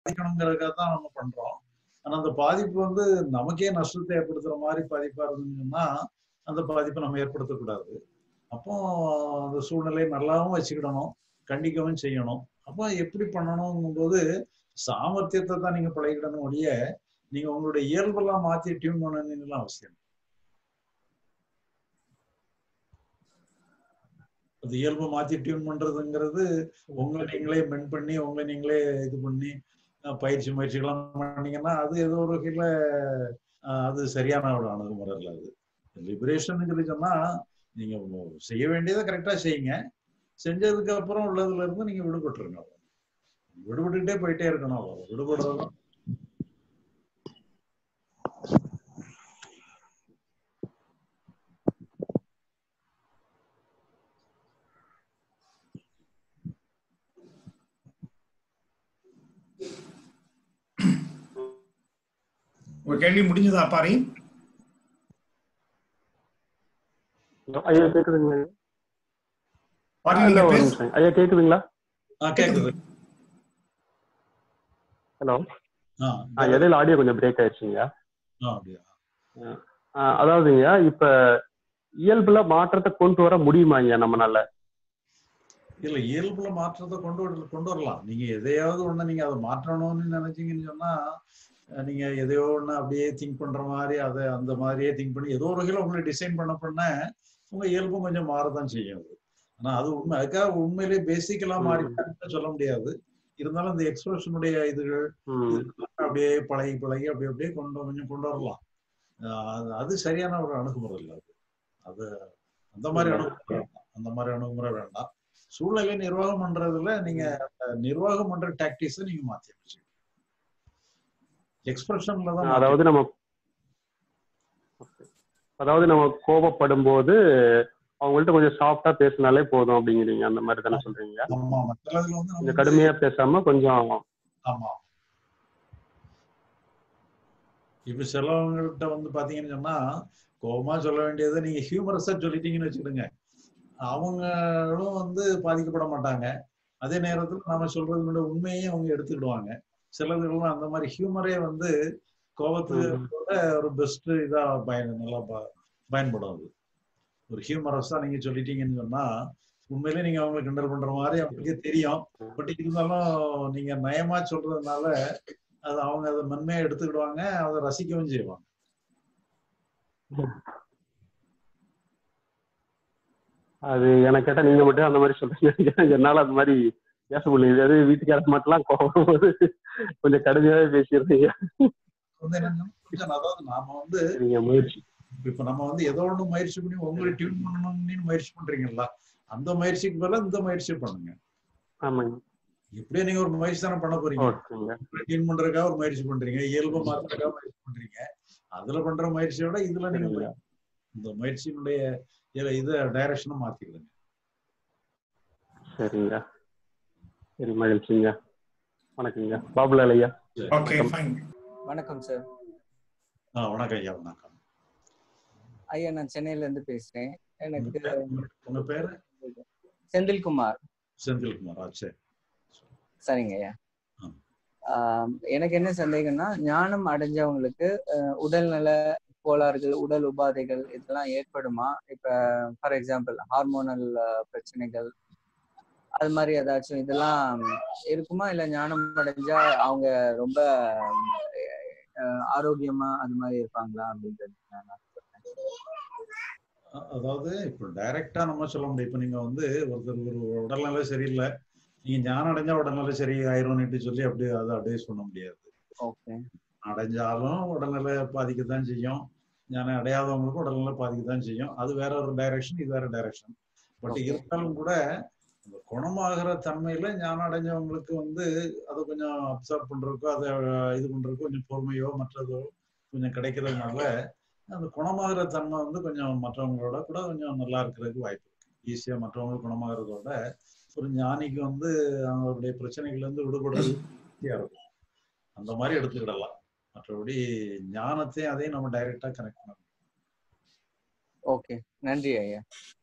பாதிக்கணுங்கிறதுக்காக தான் நம்ம பண்றோம் ஆனா அந்த பாதிப்பு வந்து நமக்கே நஷ்டத்தை ஏற்படுத்துற மாதிரி பாதிப்பா இருந்துச்சுன்னா அந்த பாதிப்பை நம்ம ஏற்படுத்தக்கூடாது அப்போ அந்த சூழ்நிலையை நல்லாவும் வச்சுக்கிடணும் கண்டிக்கவும் செய்யணும் அப்போ எப்படி பண்ணணுங்கும் போது சாமர்த்தியத்தை தான் நீங்க பழகிடணும் ஒழிய நீங்க உங்களுடைய இயல்பெல்லாம் மாத்தி டியூன் பண்ணணும்லாம் அவசியம் அது இயல்பை மாத்தி டியூன் பண்றதுங்கிறது உங்களை நீங்களே மென் பண்ணி உங்களை நீங்களே இது பண்ணி அஹ், பயிற்சி முயற்சிகள்லாம் பண்ணீங்கன்னா அது ஏதோ ஒரு வகையில அஹ், அது சரியான ஒரு அணுகுமுறை இல்லை அது லிபரேஷன் சொல்லி சொன்னா நீங்க செய்ய வேண்டியதை கரெக்டா செய்யுங்க செஞ்சதுக்கு அப்புறம் உள்ளதுல இருந்து நீங்க விடுபட்டுருங்க அவ்வளவுதான். விடுபட்டுக்கிட்டே போயிட்டே இருக்கணும் அவ்வளவுதான். விடுபடுறது உங்க கேள்வி முடிஞ்சதா பாரி ஐயா கேக்குதுங்களா பாரி இல்ல, நீங்க ஒரு பேச நிமிஷம். ஐயா கேக்குதுங்களா ஆஹ் கேக்குது ஹலோ ஆஹ் இடையில ஆடியோ கொஞ்சம் பிரேக் ஆயிடுச்சுங்க ஆஹ் அப்படியா ஆஹ் அதாவதுங்க இப்ப இயல்புல மாற்றத்தை கொண்டு வர முடியுமா ஐயா நம்மனால இல்ல இயல்புல மாற்றத்தை கொண்டு வர கொண்டு வரலாம் நீங்க எதையாவது ஒண்ணு நீங்க அதை மாற்றணும்னு நினைச்சீங்கன்னு சொன்னா அஹ் நீங்க எதையோ ஒண்ணு அப்படியே திங்க் பண்ற மாதிரி அதை அந்த மாதிரியே திங்க் பண்ணி ஏதோ ஒரு வகையில உங்களை டிசைன் பண்ண பண்ண உங்க இயல்பும் கொஞ்சம் மாறதான் செய்யும் அது ஆனா அது உண்மை அதுக்காக உண்மையிலேயே பேசிக்கலா மாறி சொல்ல முடியாது இருந்தாலும் இந்த எக்ஸ்பிரஷனுடைய இதுகள் ம், அப்படியே பழகி பழகி அப்படி அப்படியே கொண்டு கொஞ்சம் கொண்டு வரலாம் அஹ் அது- அது சரியான ஒரு அணுகுமுறை இல்லை அது அது அந்த மாதிரி அணுகுமுறை வேண்டாம் அந்த மாதிரி அணுகுமுறை வேண்டாம் சூழ்நிலை நிர்வாகம் பண்றதுல நீங்க அந்த நிர்வாகம் பண்ற டாக்டிக்ஸை நீங்க மாத்தி அமைச்சுக்கணும் எக்ஸ்பிரஷன்ல தான் மாத்தி- அதாவது நம்ம அதாவது நம்ம கோபப்படும் போது அவங்கள்ட்ட கொஞ்சம் சாஃப்டா பேசினாலே போதும் அப்படிங்கிறீங்க அந்த மாதிரி தானே சொல்றீங்க ஆமா மற்றதுல வந்து நம்ம கொஞ்சம் வந்து- கடுமையா பேசாம கொஞ்சம் ஆமா இப்ப சிலவங்கள்ட்ட வந்து பாத்தீங்கன்னு சொன்னா கோபமா சொல்ல வேண்டியதை நீங்க ஹியூமரஸா சொல்லிட்டீங்கன்னு வச்சுக்கிடுங்க அவங்களும் வந்து பாதிக்கப்பட மாட்டாங்க அதே நேரத்துல நாம சொல்றதுனோட உண்மையே அவங்க எடுத்துக்கிடுவாங்க சிலதுகள்லாம் அந்த மாதிரி ஹியூமரே வந்து கோபத்துக்கு ஒரு பெஸ்ட் இதா பயன் நல்லா ப- பயன்படும் அது ஒரு ஹியூமரஸா நீங்க சொல்லிட்டீங்கன்னு சொன்னா உண்மையிலே நீங்க அவங்களை கிண்டல் பண்ற மாதிரி அவங்களுக்கே தெரியும் பட் இருந்தாலும் நீங்க நயமா சொல்றதுனால அது அவங்க அதை மென்மையா எடுத்துக்கிடுவாங்க அதை ரசிக்கவும் செய்வாங்க அது எனக்கு கேட்டா நீங்க மட்டும் அந்த மாதிரி சொல்றீங்க என்னால அந்த மாதிரி பேச முடியல அது வீட்டுக்காரர் மட்டும்லாம் கோபம் போது கொஞ்சம் கடுமையாவே பேசிடுறீங்க வந்து என்னன்னா கொஞ்சம் அதாவது நாம வந்து நீங்க முயற்சி இப்ப நம்ம வந்து ஏதோ ஒண்ணு முயற்சி பண்ணி உங்களை டியூன் பண்ணணும்னு முயற்சி பண்றீங்கல்ல அந்த முயற்சிக்கு பதிலா இந்த முயற்சி பண்ணுங்க ஆமாங்க இப்படியே நீங்க ஒரு முயற்சி தானே பண்ண போறீங்க ஓகேங்க டியூன் பண்றதுக்காக ஒரு முயற்சி பண்றீங்க இயல்பு மாத்துறதுக்காக முயற்சி பண்றீங்க அதுல பண்ற முயற்சியோட இதுல நீங்க சரிங்க. இந்த முயற்சியினுடைய இத- இத டைரக்ஷனும் மாத்திக்கிடுங்க சரிங்க சரி மகிழ்ச்சிங்க வணக்கங்க பாபுலால் ஐயா ஓகே ஃபைன் வணக்கம் சார் ஆ வணக்கம் ஐயா வணக்கம் ஐயா நான் சென்னையில இருந்து பேசுறேன் உங்க எனக்கு பேரு- உங்க பேரு செந்தில்குமார் செந்தில்குமார் ஆ சரி சரிங்க ஐயா ஆ. ஆம், எனக்கு என்ன சந்தேகம்னா ஞானம் அடைஞ்சவங்களுக்கு அஹ், உடல்நல கோளாறுகள் உடல் உபாதைகள் இதெல்லாம் ஏற்படுமா இப்ப ஃபார் எக்ஸாம்பிள் ஹார்மோனல் பிரச்சனைகள் அது மாதிரி ஏதாச்சும் இதெல்லாம் இருக்குமா இல்ல ஞானம் அடைஞ்சா அவங்க ரொம்ப அஹ், ஆரோக்கியமா அது மாதிரி இருப்பாங்களா அப்படின்றது நான் சொல்றேன். அ- அதாவது இப்போ டைரக்டா நம்ம சொல்ல முடியும் இப்போ நீங்க வந்து ஒருத்தர் ஒரு உடல்நிலை சரியில்லை நீங்க ஞானம் அடைஞ்சா உடல்நிலை சரி ஆயிரும்னுட்டு சொல்லி அப்படி அதை அட்வைஸ் பண்ண முடியாது ஓகே அடைஞ்சாலும் உடல்நிலை பாதிக்கத்தான் செய்யும் ஞானம் அடையாதவங்களுக்கும் உடல்நிலை பாதிக்கத்தான் செய்யும் அது வேற ஒரு டைரக்ஷன் இது வேற டைரக்ஷன் பட் Okay. இருந்தாலும் கூட இந்த குணமாகிற தன்மையில ஞானம் அடைஞ்சவங்களுக்கு வந்து அதை கொஞ்சம் அப்சர்வ் பண்றதுக்கோ அதை இது பண்றதுக்கோ கொஞ்சம் பொறுமையோ மற்றதோ கொஞ்சம் கிடைக்கிறதுனால அந்த குணமாகிற தன்மை வந்து கொஞ்சம் மற்றவங்களோட கூட கொஞ்சம் நல்லா இருக்கிறதுக்கு வாய்ப்பு இருக்கு ஈஸியா மற்றவங்களுக்கு குணமாகறதோட ஒரு ஞானிக்கு வந்து அவருடைய பிரச்சனைகள்ல இருந்து விடுபடுறது ஈஸியா இருக்கும் அந்த மாதிரி எடுத்துக்கிடலாம் மற்றபடி ஞானத்தையும் அதையும் நம்ம டைரக்டா கனெக்ட் பண்ண ஓகே நன்றி ஐயா